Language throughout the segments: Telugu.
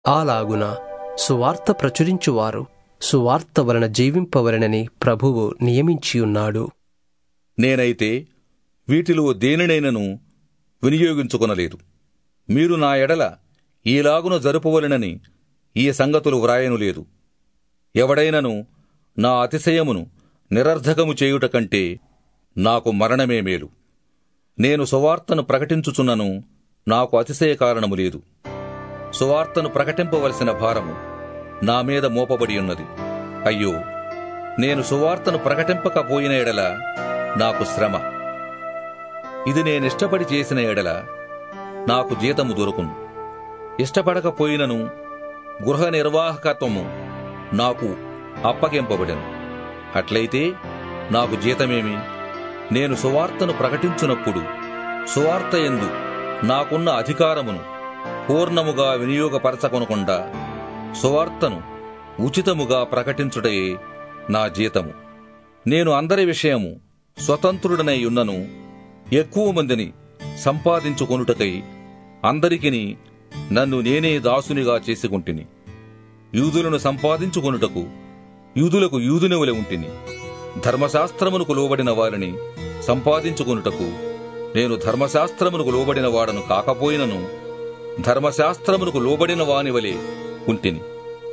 అలాగున సువార్త ప్రచురించువారు సువార్త వలన జీవింపవలనని ప్రభువు నియమించియున్నాడు నేనైతే వీటిలో దేనినైనను వినియోగించుకొనలేదు మీరు నా ఎడల ఈలాగున జరుపవలెనని ఈ సంగతులు వ్రాయను లేదు ఎవడైనను నా అతిశయమును నిరర్ధకము చేయుట కంటే నాకు మరణమే మేలు నేను సువార్తను ప్రకటించుచున్నను నాకు అతిశయ కారణము లేదు సువార్తను ప్రకటింపవలసిన భారము నా మీద మోపబడి ఉన్నది అయ్యో నేను సువార్తను ప్రకటింపకపోయిన ఎడల నాకు శ్రమ ఇది నేనిష్టపడి చేసిన ఎడల నాకు జీతము దొరుకును ఇష్టపడకపోయినను గృహ నిర్వాహకత్వము నాకు అప్పగింపబడెను అట్లయితే నాకు జీతమేమి నేను సువార్తను ప్రకటించున్నప్పుడు సువార్త ఎందు నాకున్న అధికారమును పూర్ణముగా వినియోగపరచకొనకుండా సువార్తను ఉచితముగా ప్రకటించుటయే నా జీతము నేను అందరి విషయము స్వతంత్రుడనై ఉన్నను ఎక్కువ మందిని సంపాదించుకొనుటకై అందరికిని నన్ను నేనే దాసునిగా చేసుకుంటుని యూదులను సంపాదించుకొనుటకు యూదులకు యూదునెవలె ఉంటిని ధర్మశాస్త్రమునకు లోబడిన వారిని సంపాదించుకొనుటకు నేను ధర్మశాస్త్రమునకు లోబడిన వాడను కాకపోయినను ధర్మశాస్త్రమునకు లోబడిన వానివలే ఉంటిని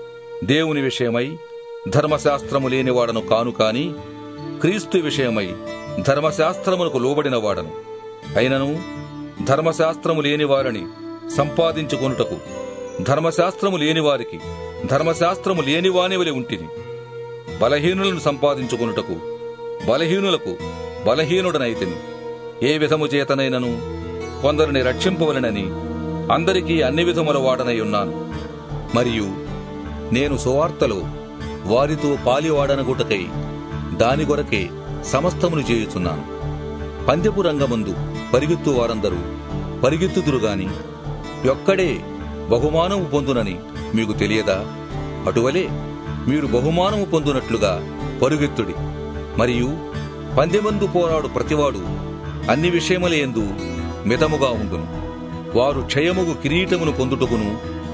దేవుని విషయమై ధర్మశాస్త్రము లేనివాడను కాను కాని క్రీస్తు విషయమై ధర్మశాస్త్రమునకు లోబడిన వాడను అయినను ధర్మశాస్త్రము లేని వారిని సంపాదించుకొనుటకు ధర్మశాస్త్రము లేని వారికి ధర్మశాస్త్రము లేని వానివలే ఉంటిని బలహీనులను సంపాదించుకొనుటకు బలహీనులకు బలహీనుడనైతిని ఏ విధము చేతనైనను కొందరిని రక్షింపవలనని అందరికీ అన్ని విధముల వాడనై ఉన్నాను మరియు నేను సువార్తలో వారితో పాలివాడనగుటకై దాని కొరకే సమస్తమును చేయుచున్నాను పందెపు రంగమందు పరిగెత్తు వారందరూ పరిగెత్తుదురుగాని యొక్కడే బహుమానము పొందునని మీకు తెలియదా అటువలే మీరు బహుమానము పొందునట్లుగా పరుగెత్తుడి మరియు పందెమందు పోరాడు ప్రతివాడు అన్ని విషయములందు మితముగా ఉండును వారు క్షయముగు కిరీటమును పొందుటకును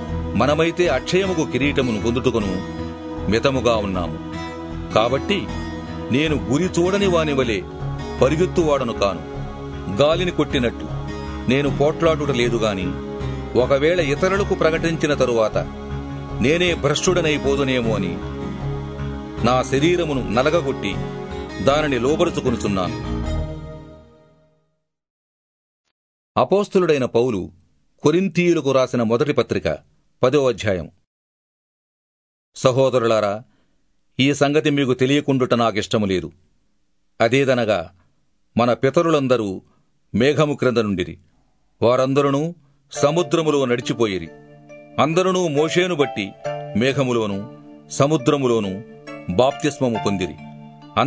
మనమైతే అక్షయముగు కిరీటమును పొందుటకును మితముగా ఉన్నాము కాబట్టి నేను గురి చూడని వాని వలె పరిగెత్తువాడను కాను గాలిని కొట్టినట్టు నేను పోట్లాడుట లేదు గాని ఒకవేళ ఇతరులకు ప్రకటించిన తరువాత నేనే భ్రష్టుడనైపోదునేమో అని నా శరీరమును నలగగొట్టి దానిని లోబరుచుకొనుచున్నాను అపోస్తులుడైన పౌలు కొరింథీయులకు రాసిన మొదటి పత్రిక పదో అధ్యాయం సహోదరులారా ఈ సంగతి మీకు తెలియకుండుట నాకిష్టము లేదు అదేదనగా మన పితరులందరూ మేఘము క్రింద నుండిరి వారందరూ సముద్రములో నడిచిపోయిరి అందరూ మోషేను బట్టి మేఘములోను సముద్రములోను బాప్తిస్మము పొందిరి